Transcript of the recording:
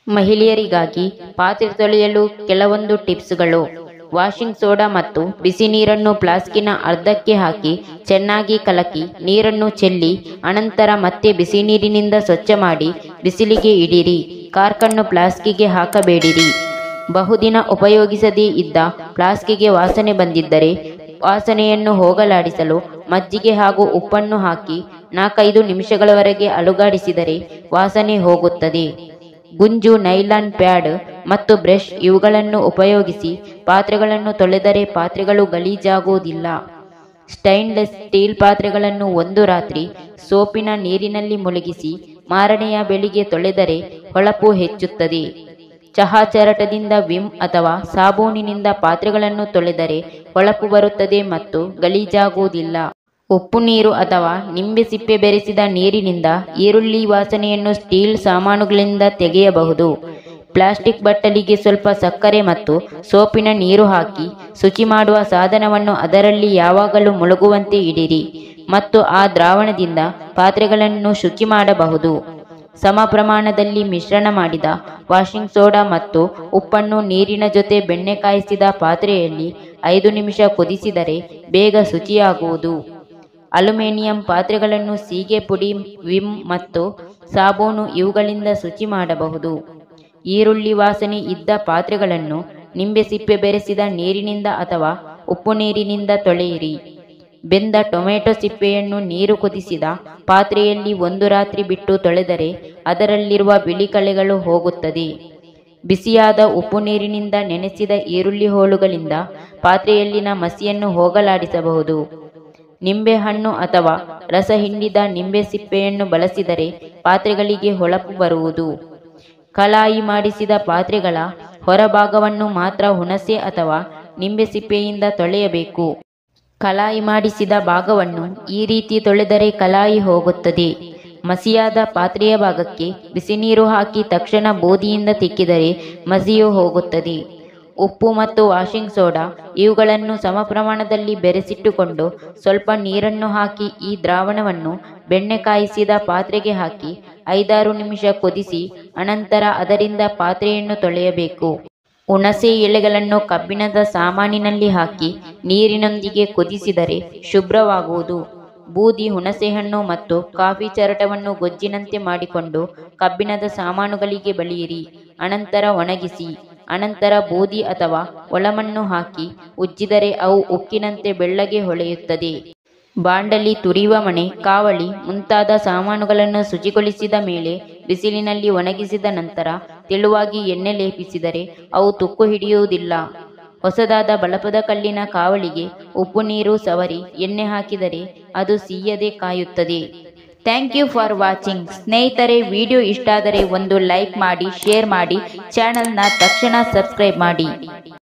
ಮಹಿಳೆಯರಿಗಾಗಿ ಪಾತ್ರೆ ತೊಳೆಯಲು ಕೆಲವೊಂದು ಟಿಪ್ಸ್ಗಳು ವಾಷಿಂಗ್ ಸೋಡಾ ಮತ್ತು ಬಿಸಿ ನೀರನ್ನು ಫ್ಲಾಸ್ಕಿನ ಅರ್ಧಕ್ಕೆ ಹಾಕಿ ಚೆನ್ನಾಗಿ ಕಲಕಿ ನೀರನ್ನು ಚೆಲ್ಲಿ ಅನಂತರ ಮತ್ತೆ ಬಿಸಿ ನೀರಿನಿಂದ ಸ್ವಚ್ಛ ಮಾಡಿ ಬಿಸಿಲಿಗೆ ಇಡಿರಿ ಕಾರ್ಕನ್ನು ಫ್ಲಾಸ್ಕಿಗೆ ಹಾಕಬೇಡಿರಿ ಬಹುದಿನ ಉಪಯೋಗಿಸದೇ ಇದ್ದ ಫ್ಲಾಸ್ಕಿಗೆ ವಾಸನೆ ಬಂದಿದ್ದರೆ ವಾಸನೆಯನ್ನು ಹೋಗಲಾಡಿಸಲು ಮಜ್ಜಿಗೆ ಹಾಗೂ ಉಪ್ಪನ್ನು ಹಾಕಿ ನಾಲ್ಕೈದು ನಿಮಿಷಗಳವರೆಗೆ ಅಲುಗಾಡಿಸಿದರೆ ವಾಸನೆ ಹೋಗುತ್ತದೆ ಗುಂಜು ನೈಲಾನ್ ಪ್ಯಾಡ್ ಮತ್ತು ಬ್ರಷ್ ಇವುಗಳನ್ನು ಉಪಯೋಗಿಸಿ ಪಾತ್ರೆಗಳನ್ನು ತೊಳೆದರೆ ಪಾತ್ರೆಗಳು ಗಲೀಜಾಗುವುದಿಲ್ಲ ಸ್ಟೈನ್ಲೆಸ್ ಸ್ಟೀಲ್ ಪಾತ್ರೆಗಳನ್ನು ಒಂದು ರಾತ್ರಿ ಸೋಪಿನ ನೀರಿನಲ್ಲಿ ಮುಳುಗಿಸಿ ಮಾರನೆಯ ಬೆಳಿಗ್ಗೆ ತೊಳೆದರೆ ಹೊಳಪು ಹೆಚ್ಚುತ್ತದೆ ಚಹಾ ಚರಟದಿಂದ ವಿಮ್ ಅಥವಾ ಸಾಬೂನಿನಿಂದ ಪಾತ್ರೆಗಳನ್ನು ತೊಳೆದರೆ ಹೊಳಪು ಬರುತ್ತದೆ ಮತ್ತು ಗಲೀಜಾಗುವುದಿಲ್ಲ ಉಪ್ಪು ನೀರು ಅಥವಾ ನಿಂಬೆ ಸಿಪ್ಪೆ ಬೆರೆಸಿದ ನೀರಿನಿಂದ ಈರುಳ್ಳಿ ವಾಸನೆಯನ್ನು ಸ್ಟೀಲ್ ಸಾಮಾನುಗಳಿಂದ ತೆಗೆಯಬಹುದು ಪ್ಲಾಸ್ಟಿಕ್ ಬಟ್ಟಲಿಗೆ ಸ್ವಲ್ಪ ಸಕ್ಕರೆ ಮತ್ತು ಸೋಪಿನ ನೀರು ಹಾಕಿ ಶುಚಿ ಮಾಡುವ ಸಾಧನವನ್ನು ಅದರಲ್ಲಿ ಯಾವಾಗಲೂ ಮುಳುಗುವಂತೆ ಇಡಿರಿ ಮತ್ತು ಆ ದ್ರಾವಣದಿಂದ ಪಾತ್ರೆಗಳನ್ನು ಶುಚಿ ಮಾಡಬಹುದು ಸಮ ಪ್ರಮಾಣದಲ್ಲಿ ಮಿಶ್ರಣ ಮಾಡಿದ ವಾಷಿಂಗ್ ಸೋಡಾ ಮತ್ತು ಉಪ್ಪನ್ನು ನೀರಿನ ಜೊತೆ ಬೆಣ್ಣೆ ಕಾಯಿಸಿದ ಪಾತ್ರೆಯಲ್ಲಿ ಐದು ನಿಮಿಷ ಕುದಿಸಿದರೆ ಬೇಗ ಶುಚಿಯಾಗುವುದು ಅಲ್ಯೂಮಿನಿಯಂ ಪಾತ್ರೆಗಳನ್ನು ಸೀಗೆ ಪುಡಿ ವಿಮ್ ಮತ್ತು ಸಾಬೂನು ಇವುಗಳಿಂದ ಶುಚಿ ಮಾಡಬಹುದು ಈರುಳ್ಳಿ ವಾಸನೆ ಇದ್ದ ಪಾತ್ರೆಗಳನ್ನು ನಿಂಬೆ ಸಿಪ್ಪೆ ಬೆರೆಸಿದ ನೀರಿನಿಂದ ಅಥವಾ ಉಪ್ಪು ನೀರಿನಿಂದ ತೊಳೆಯಿರಿ ಬೆಂದ ಟೊಮೆಟೊ ಸಿಪ್ಪೆಯನ್ನು ನೀರು ಕುದಿಸಿದ ಪಾತ್ರೆಯಲ್ಲಿ ಒಂದು ರಾತ್ರಿ ಬಿಟ್ಟು ತೊಳೆದರೆ ಅದರಲ್ಲಿರುವ ಬಿಳಿ ಕಳೆಗಳು ಹೋಗುತ್ತದೆ ಬಿಸಿಯಾದ ಉಪ್ಪು ನೀರಿನಿಂದ ನೆನೆಸಿದ ಈರುಳ್ಳಿ ಹೋಳುಗಳಿಂದ ಪಾತ್ರೆಯಲ್ಲಿನ ಮಸಿಯನ್ನು ಹೋಗಲಾಡಿಸಬಹುದು ನಿಂಬೆಹಣ್ಣು ಅಥವಾ ರಸ ಹಿಂಡಿದ ನಿಂಬೆ ಸಿಪ್ಪೆಯನ್ನು ಬಳಸಿದರೆ ಪಾತ್ರೆಗಳಿಗೆ ಹೊಳಪು ಬರುವುದು ಕಲಾಯಿ ಮಾಡಿಸಿದ ಪಾತ್ರೆಗಳ ಹೊರಭಾಗವನ್ನು ಮಾತ್ರ ಹುಣಸೆ ಅಥವಾ ನಿಂಬೆ ಸಿಪ್ಪೆಯಿಂದ ತೊಳೆಯಬೇಕು ಕಲಾಯಿ ಮಾಡಿಸಿದ ಭಾಗವನ್ನು ಈ ರೀತಿ ತೊಳೆದರೆ ಕಲಾಯಿ ಹೋಗುತ್ತದೆ ಮಸಿಯಾದ ಪಾತ್ರೆಯ ಭಾಗಕ್ಕೆ ಬಿಸಿ ನೀರು ಹಾಕಿ ತಕ್ಷಣ ಬೂದಿಯಿಂದ ತಿಕ್ಕಿದರೆ ಮಸಿಯು ಹೋಗುತ್ತದೆ ಉಪ್ಪು ಮತ್ತು ವಾಷಿಂಗ್ ಸೋಡಾ ಇವುಗಳನ್ನು ಸಮ ಪ್ರಮಾಣದಲ್ಲಿ ಬೆರೆಸಿಟ್ಟುಕೊಂಡು ಸ್ವಲ್ಪ ನೀರನ್ನು ಹಾಕಿ ಈ ದ್ರಾವಣವನ್ನು ಬೆಣ್ಣೆ ಕಾಯಿಸಿದ ಪಾತ್ರೆಗೆ ಹಾಕಿ ಐದಾರು ನಿಮಿಷ ಕುದಿಸಿ ಅನಂತರ ಅದರಿಂದ ಪಾತ್ರೆಯನ್ನು ತೊಳೆಯಬೇಕು ಹುಣಸೆ ಎಲೆಗಳನ್ನು ಕಬ್ಬಿಣದ ಸಾಮಾನಿನಲ್ಲಿ ಹಾಕಿ ನೀರಿನೊಂದಿಗೆ ಕುದಿಸಿದರೆ ಶುಭ್ರವಾಗುವುದು ಬೂದಿ ಹುಣಸೆಹಣ್ಣು ಮತ್ತು ಕಾಫಿ ಚರಟವನ್ನು ಗೊಜ್ಜಿನಂತೆ ಮಾಡಿಕೊಂಡು ಕಬ್ಬಿಣದ ಸಾಮಾನುಗಳಿಗೆ ಬಳಿಯಿರಿ ಅನಂತರ ಒಣಗಿಸಿ ಅನಂತರ ಬೂದಿ ಅಥವಾ ಒಳಮಣ್ಣು ಹಾಕಿ ಉಜ್ಜಿದರೆ ಅವು ಉಕ್ಕಿನಂತೆ ಬೆಳ್ಳಗೆ ಹೊಳೆಯುತ್ತದೆ ಬಾಂಡಲಿ ತುರಿಯುವ ಮಣೆ ಕಾವಳಿ ಮುಂತಾದ ಸಾಮಾನುಗಳನ್ನು ಶುಚಿಗೊಳಿಸಿದ ಮೇಲೆ ಬಿಸಿಲಿನಲ್ಲಿ ಒಣಗಿಸಿದ ನಂತರ ತೆಳುವಾಗಿ ಎಣ್ಣೆ ಲೇಪಿಸಿದರೆ ಅವು ತುಕ್ಕು ಹಿಡಿಯುವುದಿಲ್ಲ ಹೊಸದಾದ ಬಳಪದ ಕಲ್ಲಿನ ಕಾವಳಿಗೆ ಉಪ್ಪು ನೀರು ಸವರಿ ಎಣ್ಣೆ ಹಾಕಿದರೆ ಅದು ಸೀಯದೆ ಕಾಯುತ್ತದೆ ಥ್ಯಾಂಕ್ ಯು ಫಾರ್ ವಾಚಿಂಗ್ ಸ್ನೇಹಿತರೆ ವಿಡಿಯೋ ಇಷ್ಟ ಆದರೆ ಒಂದು ಲೈಕ್ ಮಾಡಿ ಶೇರ್ ಮಾಡಿ ಚಾನಲ್ನ ತಕ್ಷಣ ಸಬ್ಸ್ಕ್ರೈಬ್ ಮಾಡಿ